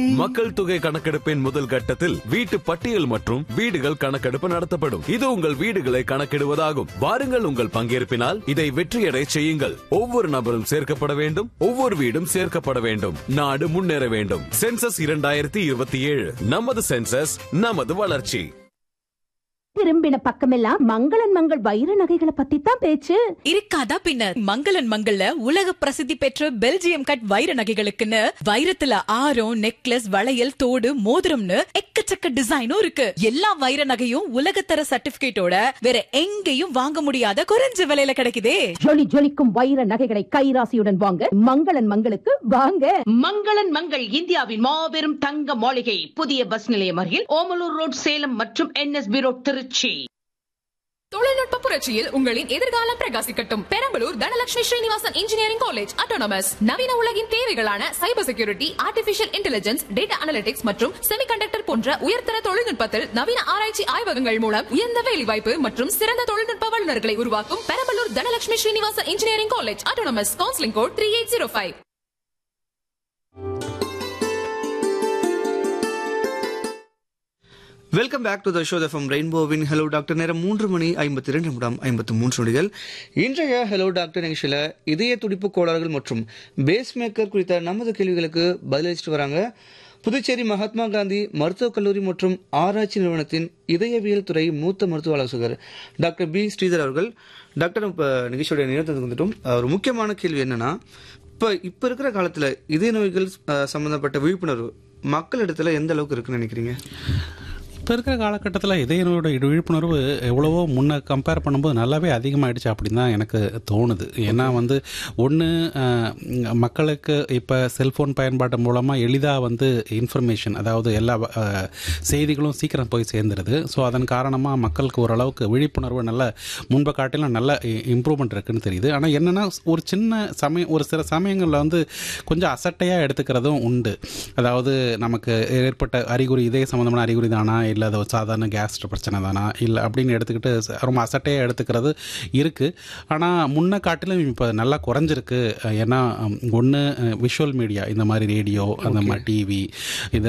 மக்கள் தொகை கணக்கெடுப்பின் முதல் கட்டத்தில் வீட்டு பட்டியல் மற்றும் வீடுகள் கணக்கெடுப்பு நடத்தப்படும் இது உங்கள் வீடுகளை கணக்கிடுவதாகும் வாருங்கள் உங்கள் பங்கேற்பினால் இதை வெற்றியடை செய்யுங்கள் ஒவ்வொரு நபரும் சேர்க்கப்பட வேண்டும் ஒவ்வொரு வீடும் சேர்க்கப்பட வேண்டும் நாடு முன்னேற வேண்டும் சென்சஸ் இரண்டாயிரத்தி இருபத்தி ஏழு நமது சென்சஸ் நமது வளர்ச்சி திரும்பின பக்கமெல்லாம் மங்களன் மங்கள் வைர நகைகளை பத்தி தான் பேச்சு இருக்காதா பின்ன மங்களன் மங்கள்ல உலக பிரசித்தி பெற்ற பெல்ஜியம் கட் வைர நகைகளுக்குன்னு வைரத்துல ஆரம் நெக்லஸ் வளையல் தோடு மோதிரம்னு எக்கச்சக்க டிசைனும் இருக்கு எல்லா வைர நகையும் உலகத்தர சர்டிபிகேட்டோட வேற எங்கேயும் வாங்க முடியாத குறைஞ்ச விலையில கிடைக்குதே ஜொலி ஜொலிக்கும் வைர நகைகளை கைராசியுடன் வாங்க மங்களன் மங்களுக்கு வாங்க மங்களன் மங்கள் இந்தியாவின் மாபெரும் தங்க மாளிகை புதிய பஸ் நிலையம் அருகில் ஓமலூர் ரோட் சேலம் மற்றும் என்எஸ்பி ரோட் திருச்சி தொழில்நுட்ப புரட்சியில் உங்களின் எதிர்காலம் பிரகாசிக்கட்டும் Perambalur Dhanalakshmi Srinivasan engineering college autonomous நவீன உலகின் தேவைகளான cyber security artificial intelligence data analytics மற்றும் செமிகண்டக்டர் போன்ற உயர்தர தொழில்நுட்பத்தில் நவீன ஆராய்ச்சி ஆய்வகங்கள் மூலம் உயர்ந்த வேலைவாய்ப்பு மற்றும் சிறந்த தொழில்நுட்ப வல்லுநர்களை உருவாக்கும் Perambalur Dhanalakshmi Srinivasan engineering college autonomous counselling code three eight zero five welcome back to the show from ரெயின்போவின் ஹலோ டாக்டர் நேரம் மூன்று மணி ஐம்பத்தி ரெண்டு நிமிடம் ஐம்பத்து மூன்று நொடிகள் இன்றைய ஹலோ டாக்டர் நிகழ்ச்சியில் இதய துடிப்பு கோளாறுகள் மற்றும் பேஸ் மேக்கர் குறித்த நமது கேள்விகளுக்கு பதிலளிச்சுட்டு வராங்க புதுச்சேரி மகாத்மா காந்தி மருத்துவக் கல்லூரி மற்றும் ஆராய்ச்சி நிறுவனத்தின் இதயவியல் துறை மூத்த மருத்துவ ஆலோசகர் டாக்டர் பி ஸ்ரீதர் அவர்கள் டாக்டர் இப்போ நிகழ்ச்சியோட நேரத்துக்கு வந்துட்டோம் ஒரு முக்கியமான கேள்வி என்னன்னா இப்போ இப்போ இருக்கிற காலத்தில் இதய நோய்கள் அஹ், சம்பந்தப்பட்ட விழிப்புணர்வு மக்களிடத்துல எந்த அளவுக்கு இருக்குன்னு நினைக்கிறீங்க இப்போ இருக்கிற காலகட்டத்தில் இதயநோயோட விழிப்புணர்வு எவ்வளவோ முன்ன கம்பேர் பண்ணும்போது நல்லாவே அதிகமாகிடுச்சு அப்படின்னு தான் எனக்கு தோணுது ஏன்னா வந்து ஒன்று மக்களுக்கு இப்போ செல்ஃபோன் பயன்பாட்டு மூலமாக எளிதாக வந்து இன்ஃபர்மேஷன் அதாவது எல்லா அஹ், செய்திகளும் சீக்கிரம் போய் சேர்ந்துருது ஸோ அதன் காரணமாக மக்களுக்கு ஓரளவுக்கு விழிப்புணர்வு நல்ல முன்பை காட்டிலும் நல்ல இம்ப்ரூவ்மெண்ட் இருக்குன்னு தெரியுது ஆனால் என்னென்னா ஒரு சின்ன சமயம் ஒரு சில சமயங்களில் வந்து கொஞ்சம் அசட்டையாக எடுத்துக்கிறதும் உண்டு அதாவது நமக்கு ஏற்பட்ட அறிகுறி இதய சம்மந்தமான அறிகுறி தானா இல்லை அது ஒரு சாதாரண கேஸ் பிரச்சனை தானா இல்லை அப்படின்னு எடுத்துக்கிட்டு ச- ரொம்ப அசட்டையாக எடுத்துக்கிறது இருக்குது ஆனால் முன்ன காட்டிலும் இப்போ நல்லா குறைஞ்சிருக்கு அஹ் ஏன்னா ஒன்று விஷுவல் மீடியா இந்த மாதிரி ரேடியோ அந்த மாதிரி டிவி இது